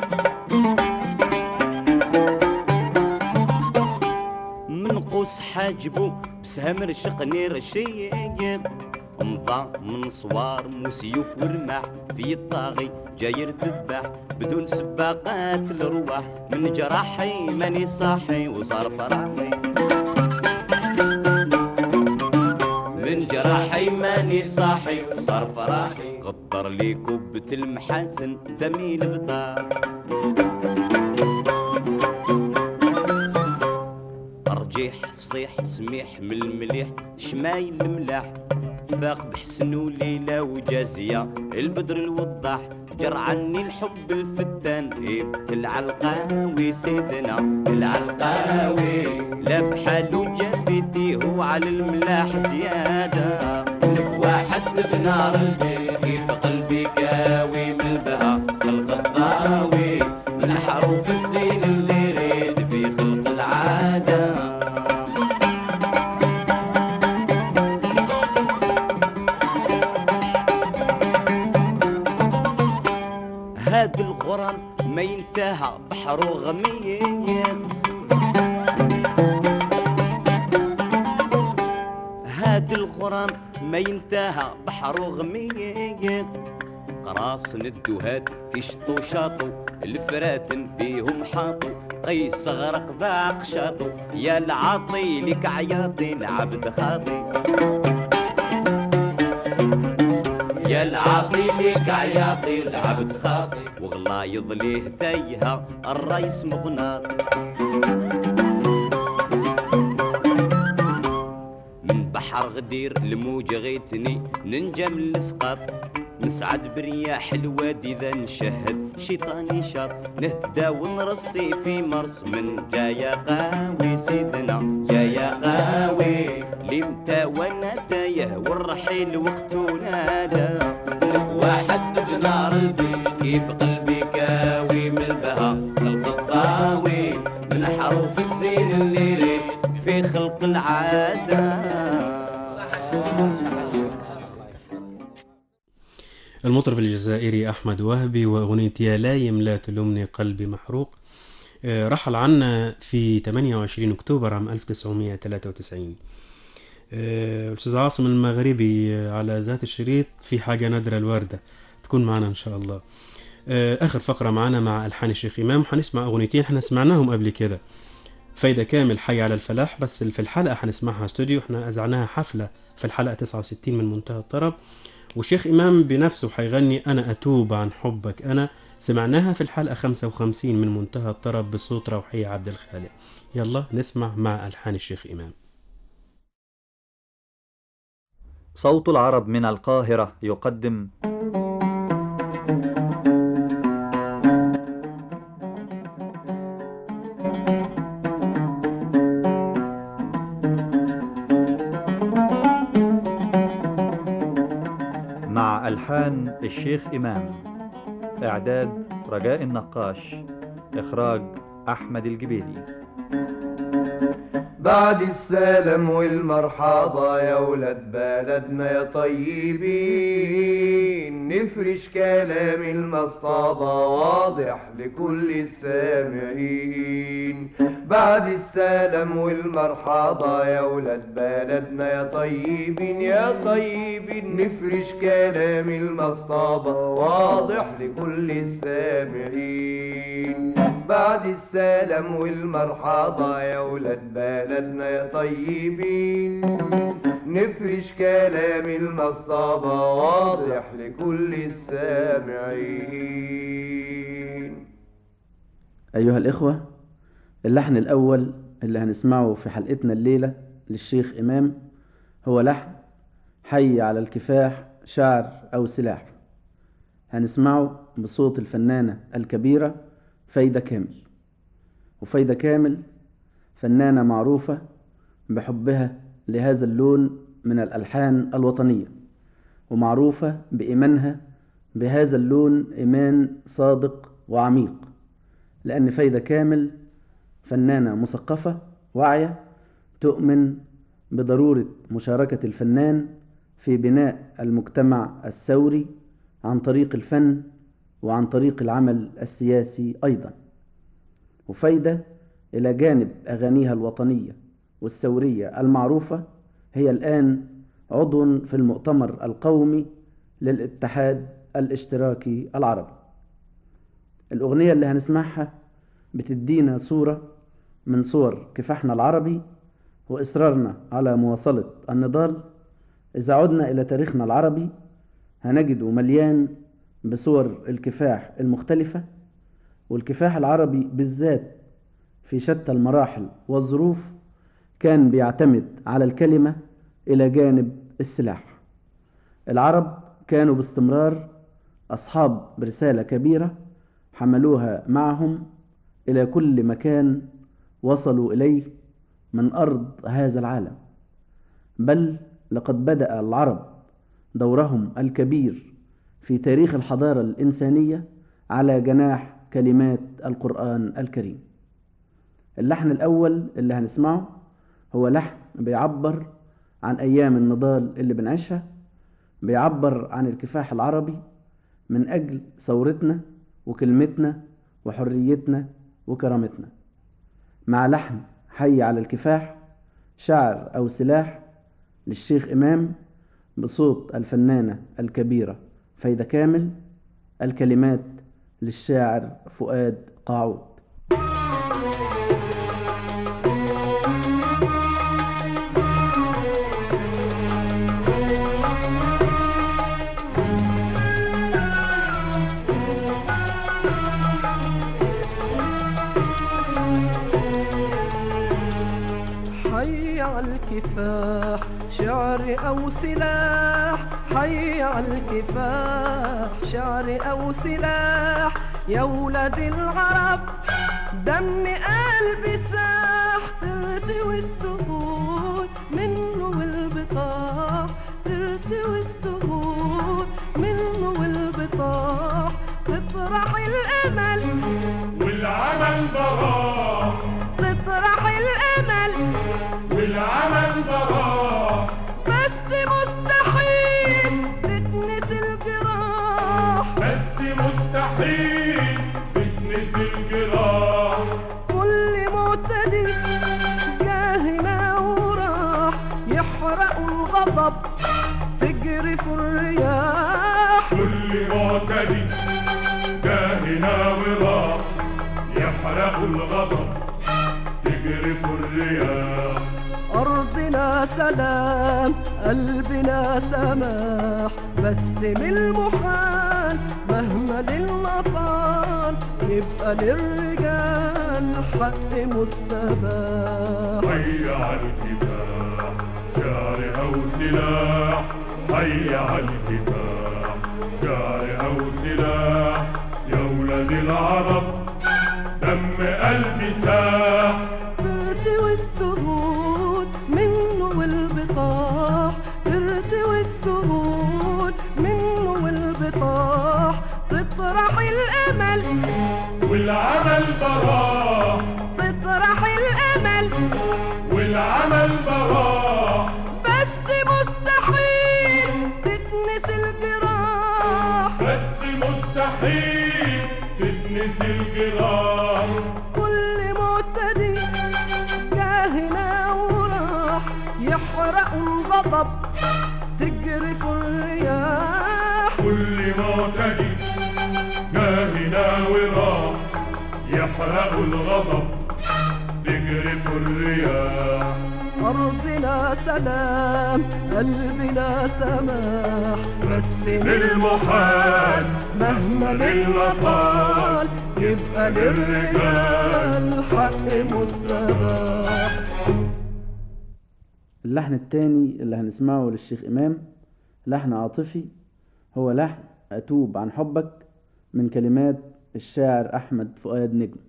من قوس حاجبو بسهم رشقني رشيق مضى من صوار وسيوف ورماح في الطاغي جاير دباح بدون سباقات الرواح من جراحي ماني صاحي وصار فراحي من جراحي ماني صاحي وصار فراحي غطر لي كبة المحاسن دمي البطار الميح من المليح شمايل الملاح فاق بحسن وليلة وجازية البدر الوضاح جر عني الحب الفتان إيه العلقاوي سيدنا العلقاوي لا بحالو جافتي هو على الملاح زيادة لك واحد بنار البيت كيف قلبي كاوي من البها خلق الضاوي من حروف الزين اللي ريت في خلق العاده هاد الغرام ما ينتهى بحر غميق هاد الغرام ما ينتهى بحر غميق قراص ندوهات في شطو شاطو الفراتن بيهم حاطو قيس غرق ذاق شاطو يا العاطي لك عياطي العبد خاطي يا العاطي لك عياطي العبد خاطي وغلا يضليه تايها الرئيس مغناط من بحر غدير الموج غيتني ننجى من السقاط نسعد برياح الوادي ذا نشهد شيطاني شاط نهتدى ونرصي في مرس من جايا قاوي سيدنا جايا قاوي لمتى وانا تايه والرحيل وقته نادى لك واحد بنار البيت كيف قلبي كاوي من البها خلق الضاوي من حروف الزين اللي ريت في خلق العاده المطرب الجزائري أحمد وهبي وأغنية يا لايم لا تلومني قلبي محروق آه، رحل عنا في 28 أكتوبر عام 1993 آه، الأستاذ عاصم المغربي آه، على ذات الشريط في حاجة نادرة الوردة تكون معنا إن شاء الله آه، آخر فقرة معنا مع ألحان الشيخ إمام هنسمع أغنيتين احنا سمعناهم قبل كده فايدة كامل حي على الفلاح بس في الحلقة هنسمعها استوديو احنا أذعناها حفلة في الحلقة 69 من منتهى الطرب والشيخ إمام بنفسه هيغني أنا أتوب عن حبك أنا سمعناها في الحلقة 55 من منتهى الطرب بصوت روحية عبد الخالق يلا نسمع مع ألحان الشيخ إمام صوت العرب من القاهرة يقدم مع ألحان الشيخ إمام إعداد رجاء النقاش إخراج أحمد الجبيلي بعد السلام والمرحبا يا ولاد بلدنا يا طيبين نفرش كلام المصطبة واضح لكل السامعين بعد السلام والمرحبا يا ولاد بلدنا يا طيبين يا طيبين نفرش كلام المصطبة واضح لكل السامعين بعد السلام والمرحبا يا ولاد بلدنا يا طيبين نفرش كلام المصطبة واضح لكل السامعين أيها الإخوة اللحن الأول اللي هنسمعه في حلقتنا الليلة للشيخ إمام هو لحن حي على الكفاح شعر أو سلاح هنسمعه بصوت الفنانة الكبيرة فايدة كامل وفايدة كامل فنانة معروفة بحبها لهذا اللون من الألحان الوطنية ومعروفة بإيمانها بهذا اللون إيمان صادق وعميق لأن فايدة كامل فنانة مثقفة واعية تؤمن بضرورة مشاركة الفنان في بناء المجتمع الثوري عن طريق الفن وعن طريق العمل السياسي أيضا وفايدة إلى جانب أغانيها الوطنية والثورية المعروفة هي الآن عضو في المؤتمر القومي للاتحاد الاشتراكي العربي الأغنية اللي هنسمعها بتدينا صورة من صور كفاحنا العربي وإصرارنا على مواصلة النضال إذا عدنا إلى تاريخنا العربي هنجده مليان بصور الكفاح المختلفة والكفاح العربي بالذات في شتى المراحل والظروف كان بيعتمد على الكلمة إلى جانب السلاح العرب كانوا باستمرار أصحاب رسالة كبيرة حملوها معهم إلى كل مكان وصلوا إليه من أرض هذا العالم بل لقد بدأ العرب دورهم الكبير في تاريخ الحضارة الإنسانية على جناح كلمات القرآن الكريم اللحن الأول اللي هنسمعه هو لحن بيعبر عن أيام النضال اللي بنعيشها بيعبر عن الكفاح العربي من أجل ثورتنا وكلمتنا وحريتنا وكرامتنا مع لحن حي على الكفاح شعر أو سلاح للشيخ إمام بصوت الفنانة الكبيرة فايدة كامل الكلمات للشاعر فؤاد قاعود حي على الكفاح شعر أو سلاح حي على الكفاح شعر أو سلاح يا ولاد العرب دم قلبي ساح ترتوي السهول منه والبطاح ترتوي السهول منه والبطاح تطرح الأمل والعمل براح تطرح الأمل والعمل براح بس مستحيل تتنسي الجراح بس مستحيل تتنسي الجراح كل معتدي جاهنا وراح يحرق الغضب تجري في الرياح كل معتدي جاهنا وراح يحرق الغضب تجري في الرياح أرضنا سلام قلبنا سماح بس من المحال مهما للأطال يبقى للرجال حق مستباح حي على الكفاح شعر أو سلاح حي على الكفاح شعر أو سلاح يا ولاد العرب دم قلبي ساح ترتوي السهول منه والبطاح ترتوي السهول منه والبطاح تطرح الأمل والعمل براح تطرح الأمل والعمل براح بس مستحيل تتنسي الجراح بس مستحيل تتنسي الجراح كل معتدي جاهنا وراح يحرق الغضب تجري في الرياح كل معتدي جاهنا وراح يحرق الغضب تجري في الرياح أرضنا سلام قلبنا سماح بس للمحال مهما للمطال يبقى للرجال حق مستباح اللحن التاني اللي هنسمعه للشيخ إمام لحن عاطفي هو لحن أتوب عن حبك من كلمات الشاعر أحمد فؤاد نجم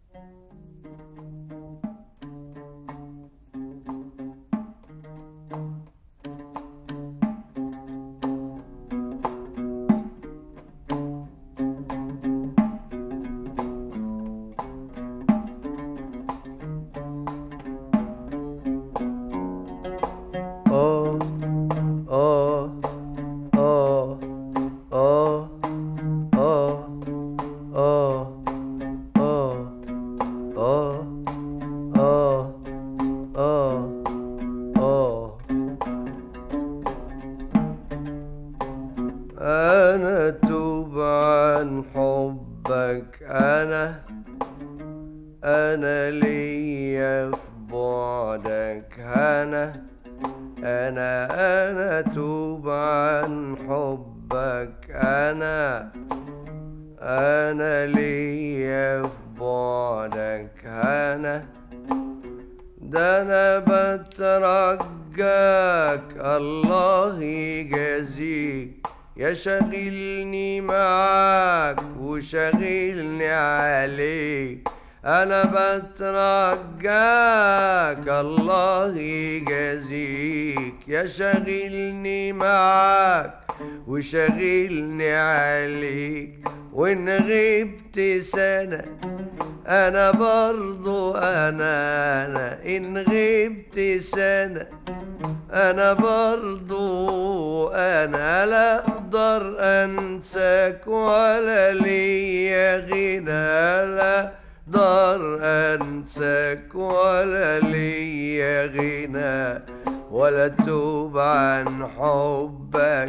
آه آه آه آه آه آه آه آه آه آه آه أنا توب عن حبك أنا أنا ليا في بعدك أنا أنا أنا توب عن حبك أنا أنا ليا في بعدك أنا ده انا بترجاك الله يجازيك يا شاغلني معاك وشاغلني عليك انا بترجاك الله يجازيك يا شاغلني معاك وشاغلني عليك وان غبت سنة انا برضو انا انا ان غبت سنة انا برضو انا لا اقدر انساك ولا ليا غنى لا اقدر انساك ولا ليا غنى ولا توب عن حبك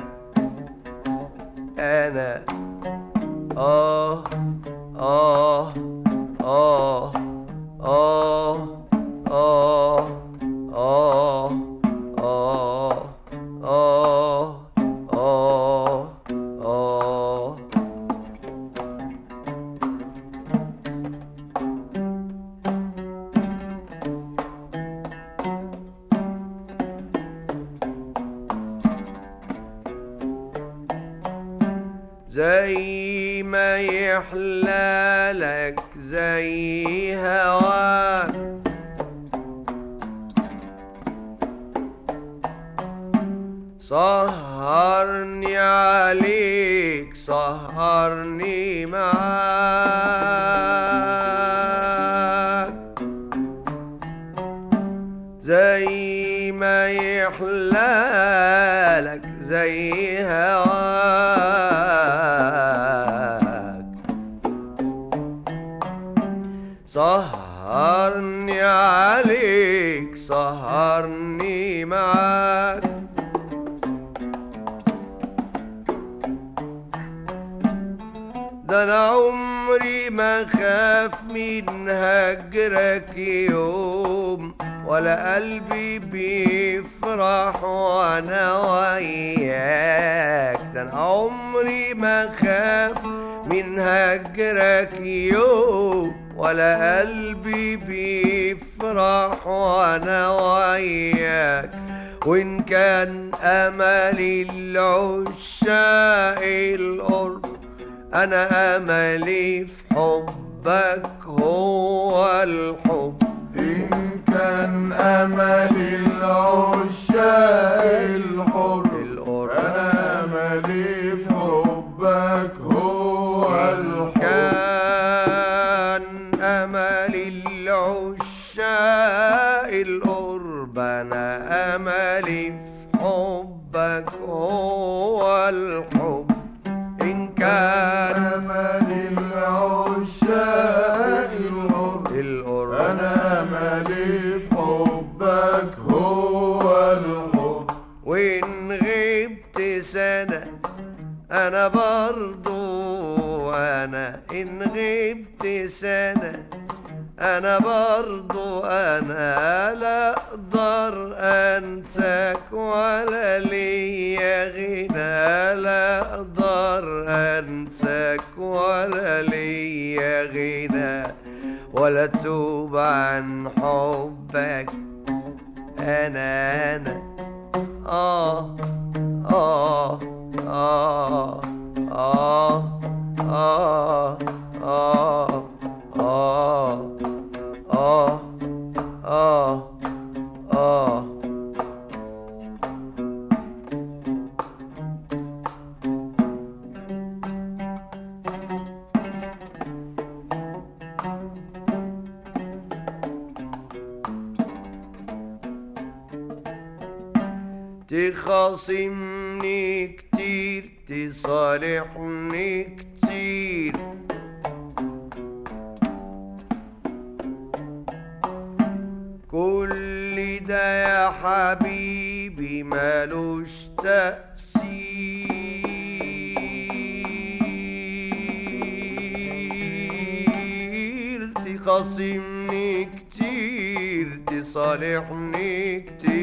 انا آه آه آه آه آه آه آه آه آه آه زي ما يحلالك زي هواك سهرني عليك سهرني معاك زي ما يحلالك زي هواك سهرني عليك سهرني معاك ده انا عمري ما خاف من هجرك يوم ولا قلبي بيفرح وانا وياك ده انا عمري ما خاف من هجرك يوم ولا قلبي بيفرح وانا وياك وان كان املي العشاق القرب انا املي في حبك هو الحب إن كان أمل العشاق الحر أنا أملي في حبك هو الحب كان امل العشاق القرب انا املي في حبك هو الحب ان كان أمل العشاق الحر القرب أنا أملي في حبك هو الحب وإن غبت سنة أنا برضو أنا إن غبت سنة أنا برضو أنا لا أقدر أنساك ولا ليا غنى لا أقدر أنساك ولا ليا غنى ولا توب عن حبك أنا أنا آه آه آه آه آه آه آه آه آه آه تخاصمني كتير تصالحني كتير كل ده يا حبيبي مالوش تأثير تخاصمني كتير تصالحني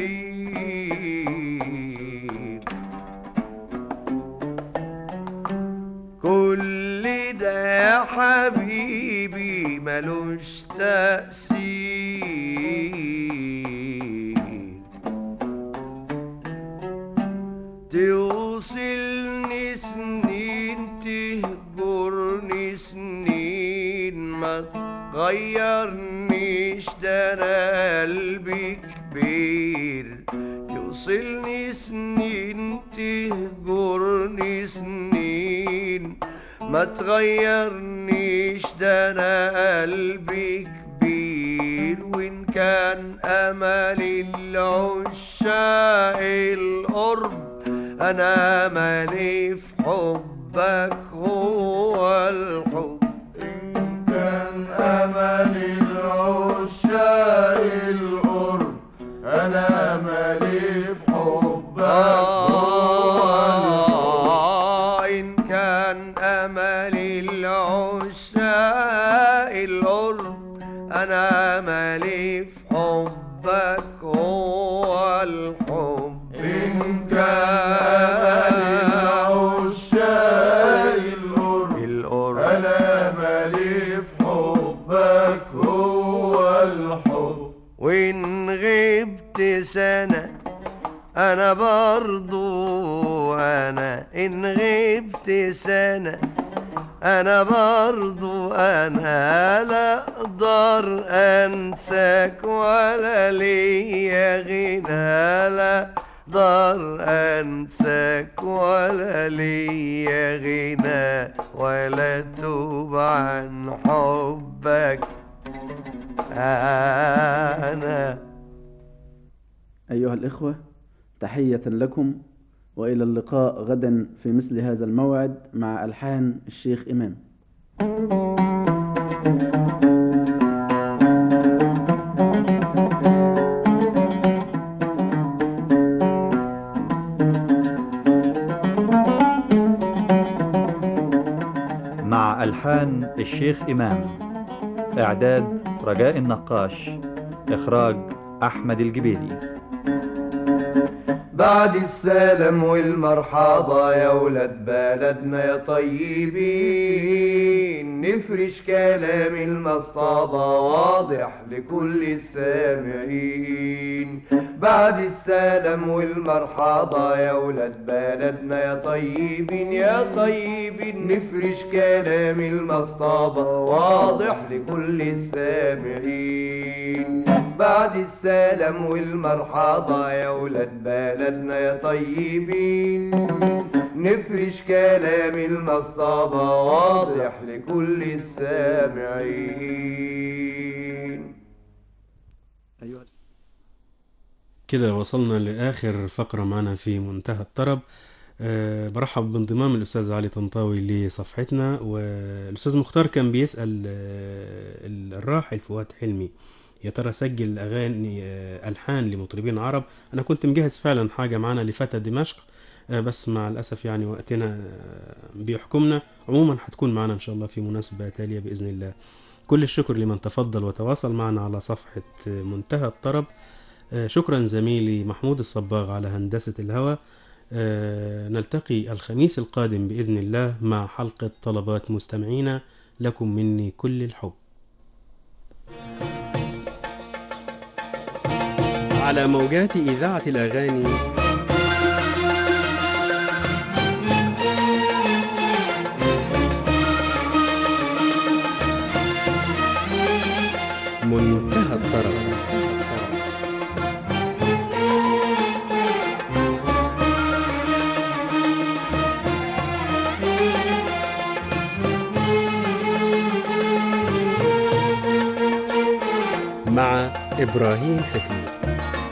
كتير كل ده يا حبيبي ملوش تأثير سنين ما تغيرنيش ده انا قلبي كبير توصلني سنين تهجرني سنين ما تغيرنيش ده انا قلبي كبير وان كان امل العشاق القرب انا املي في حبك هو الحب إن كان أمل العشاق القرب أنا أملي في حبك آه إن كان أمل العشاق القرب أنا أملي في حبك هو الحب إن كان العشاق القرب القرب أنا أملي في حبك هو الحب وإن غبت سنة أنا برضو أنا إن غبت سنة أنا برضو أنا لا أقدر أنساك ولا ليا غنى لا أقدر أنساك ولا ليا غنى ولا توب عن حبك أنا أيها الإخوة تحية لكم وإلى اللقاء غدا في مثل هذا الموعد مع ألحان الشيخ إمام مع ألحان الشيخ إمام إعداد رجاء النقاش إخراج أحمد الجبيلي بعد السلام والمرحبا يا ولاد بلدنا يا طيبين نفرش كلام المصطبة واضح لكل السامعين بعد السلام والمرحبا يا ولاد بلدنا يا طيبين يا طيبين نفرش كلام المصطبة واضح لكل السامعين بعد السلام والمرحبا يا ولاد بلدنا يا طيبين نفرش كلام المصطبة واضح لكل السامعين كده وصلنا لآخر فقرة معنا في منتهى الطرب أه برحب بانضمام الأستاذ علي طنطاوي لصفحتنا والأستاذ مختار كان بيسأل آه، الراحل فؤاد حلمي يا ترى سجل أغاني آه، ألحان لمطربين عرب أنا كنت مجهز فعلا حاجة معنا لفتى دمشق آه، بس مع الأسف يعني وقتنا آه، بيحكمنا عموما هتكون معنا إن شاء الله في مناسبة تالية بإذن الله كل الشكر لمن تفضل وتواصل معنا على صفحة آه، منتهى الطرب آه، شكرا زميلي محمود الصباغ على هندسة الهوى آه، نلتقي الخميس القادم بإذن الله مع حلقة طلبات مستمعينا لكم مني كل الحب على موجات إذاعة الأغاني منتهى الطرب مع إبراهيم حفيظ